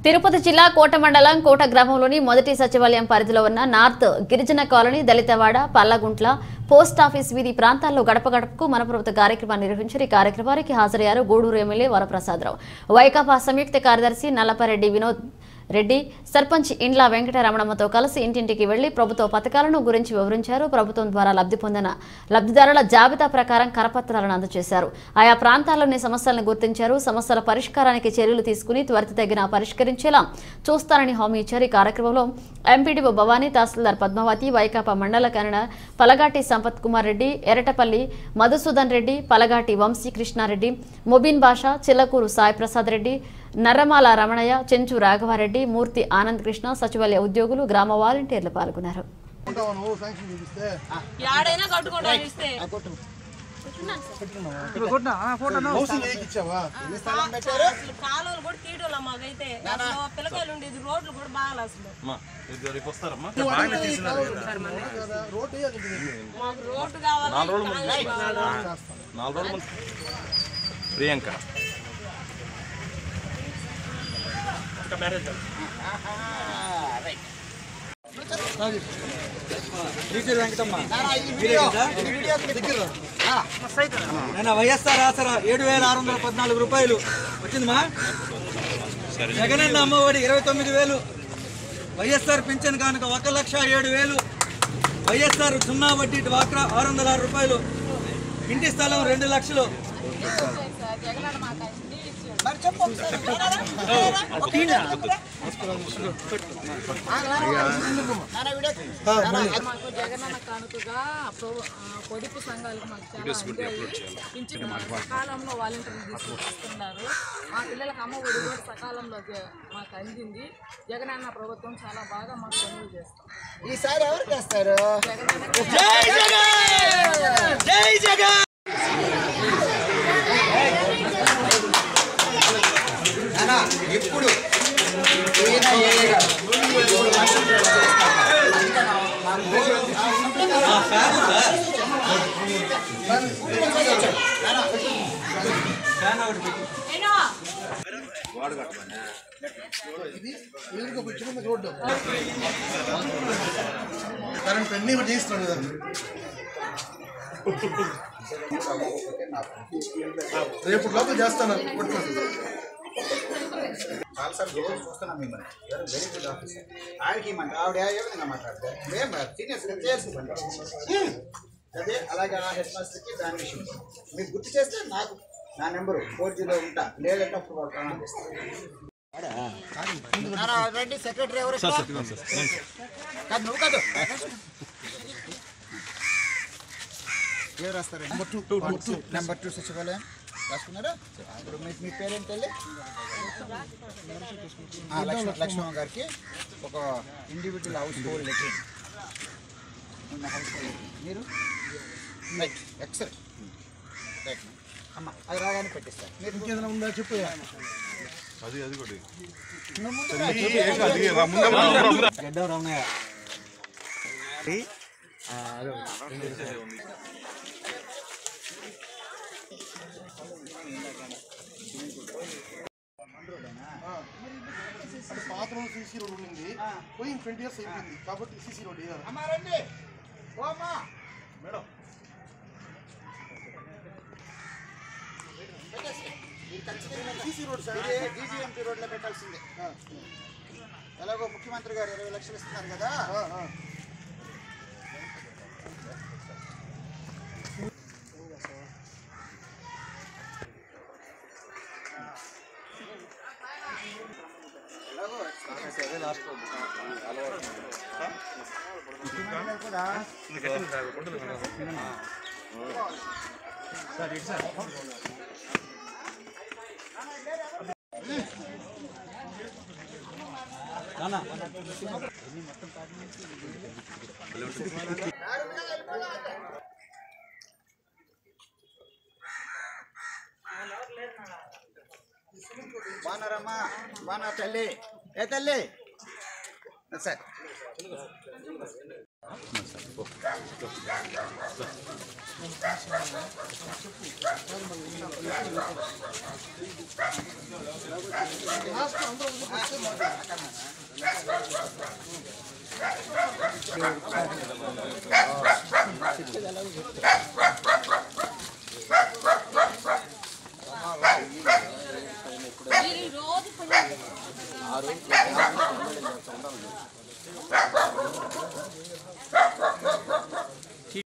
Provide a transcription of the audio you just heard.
తిరుపతి జిల్లా కోట మండలం కోట గ్రామంలోని మొదటి సచివాలయం పరిధిలో ఉన్న నార్త్ గిరిజన కాలనీ దళితవాడ పల్లగుంట్ల పోస్ట్ ఆఫీస్ వీధి ప్రాంతాల్లో గడప గడపకు మన ప్రభుత్వ కార్యక్రమాన్ని నిర్వహించారు ఈ కార్యక్రమానికి హాజరయ్యారు గూడూరు ఎమ్మెల్యే వరప్రసాదరావు వైకాపా సంయుక్త కార్యదర్శి నల్లపరెడ్డి వినోద్ రెడ్డి సర్పంచ్ ఇండ్ల వెంకటరమణమ్మతో కలిసి ఇంటింటికి వెళ్లి ప్రభుత్వ పథకాలను గురించి వివరించారు ప్రభుత్వం ద్వారా లబ్ధి పొందిన లబ్ధిదారుల జాబితా ప్రకారం కరపత్రాలను అందజేశారు ఆయా ప్రాంతాల్లోని సమస్యలను గుర్తించారు సమస్యల పరిష్కారానికి చర్యలు తీసుకుని త్వరితగిన పరిష్కరించేలా చూస్తారని హామీ ఇచ్చారు ఈ కార్యక్రమంలో ఎంపీడీఓ భవానీ తహసీల్దార్ పద్మావతి వైకాపా మండల కన్వీనర్ పలగాటి సంపత్ కుమార్ రెడ్డి ఎరటపల్లి మధుసూదన్ రెడ్డి పలగాటి వంశీ కృష్ణారెడ్డి మొబిన్ బాషా చిల్లకూరు సాయి ప్రసాద్ రెడ్డి నర్రమాల రమణయ్య చెంచు రాఘవారెడ్డి మూర్తి ఆనంద్ కృష్ణ సచివాలయ ఉద్యోగులు గ్రామ వాలంటీర్లు పాల్గొన్నారు ఉంటావా నువ్వు శాంక్షన్ చూపిస్తే యాడైనా కట్టుకోవడం ఇస్తే హౌసింగ్ ఏకి ఇచ్చావా అసలు కాలువలు కూడా తీయడం మాకైతే అసలు పిల్లకాయలు ఉండేది రోడ్లు కూడా బాగా అసలు నువ్వు అడిగితే ఈ కాలువలు ఉన్నాయి కదా, రోడ్డు వేయాలి ఇంటికి. మాకు రోడ్డు కావాలి కాలువ కావాలి. నాలుగు రోజులు ముందు ప్రియాంక నేను వైఎస్ఆర్ ఆసరా ఏడు వేల ఆరు వందల పద్నాలుగు రూపాయలు వచ్చిందమ్మా జగనన్న అమ్మఒడి ఇరవై తొమ్మిది వేలు వైఎస్ఆర్ పింఛన్ కానుక ఒక లక్ష ఏడు వేలు వైఎస్ఆర్ సున్నా వడ్డీ డ్వాక్రా ఆరు వందల ఆరు రూపాయలు ఇంటి స్థలం రెండు లక్షలు మరి చెప్పు ఒకసారి. మాకు జగనన్న కానుకగా ప్రభు- ఆ, పొదుపు సంఘాలకు మాకు చాలా అందాయి. పింఛను సకాలంలో వాలంటీర్లు తీసుకొస్తున్నారు మా పిల్లలకు అమ్మ ఒడి కూడా సకాలంలో జ- మాకు అందింది జగనన్న ప్రభుత్వం చాలా బాగా మాకు పనులు చేస్తాం ఈసారి ఎవరు చేస్తారు జై జగన్ జై జగన్ ఇప్పుడు ఈయన ఏఏ గారు. ఫ్యాన్ ఒకటి పెట్టు. ఇది ఎదురుగా ఒక చిన్న రోడ్డు కరెంట్ పెన్ని కూడా చేయిస్తున్నాడు కదా రేపు లోపల చేస్తాను పట్టుకోండి చాలాసార్లు రోజు చూస్తున్నాం మిమ్మల్ని వెరీ గుడ్ ఆఫీసర్ ఆయనకి ఇమ్మంట ఆవిడ ఏ విధంగా మాట్లాడతారు మేము సీనియర్స్ చేయాల్సిన పని అదే అలాగే ఆ హెడ్ మాస్టర్కి దాని విషయం మీకు గుర్తు చేస్తే నాకు నా నెంబరు ఫోర్ జీలో ఉంటా లేదంటే అప్పుడు వాళ్ళు ప్రాణాలు ఇస్తారు. నాన్న, రండి సెక్రటరీ ఎవరు కాదు నువ్వు కాదు ఎవరు రాస్తారండి నెంబర్ టూ నెంబర్ టూ సచివాలయం రాసుకున్నారా ఇప్పుడు మీ మీ పేరేంటి వెళ్ళి ఆ, లక్ష్మ లక్ష్మణ గారికి ఒక ఇండివిజువల్ హౌస్ హోల్డ్ లెటర్ ఉన్న హౌస్ హోల్డ్ మీరు రైట్ ఎక్సలెంట్ రైట్ అమ్మ అది రాగానే పెట్టిస్తాను మీరు ఇంకేదైనా ఉందా చెప్పు గడ్డం రమణయ్య అంటే పాత రోజు సీసీ రోడ్ ఉండింది పోయి ట్వంటీ ఇయర్స్ అయిపోయింది కాబట్టి సీసీ రోడ్ వేయాలి అమ్మ రండి ఓ అమ్మా మేడం సీసీ రోడ్ సార్ డీజీఎంపీ రోడ్లో పెట్టాల్సిందే ఎలాగో ముఖ్యమంత్రి గారు ఇరవై లక్షలు ఇస్తున్నారు కదా ఎలాగో కూడా నాన్న బాగున్నారమ్మా బాగున్నా తల్లి ఏ తల్లి సార్ రోజు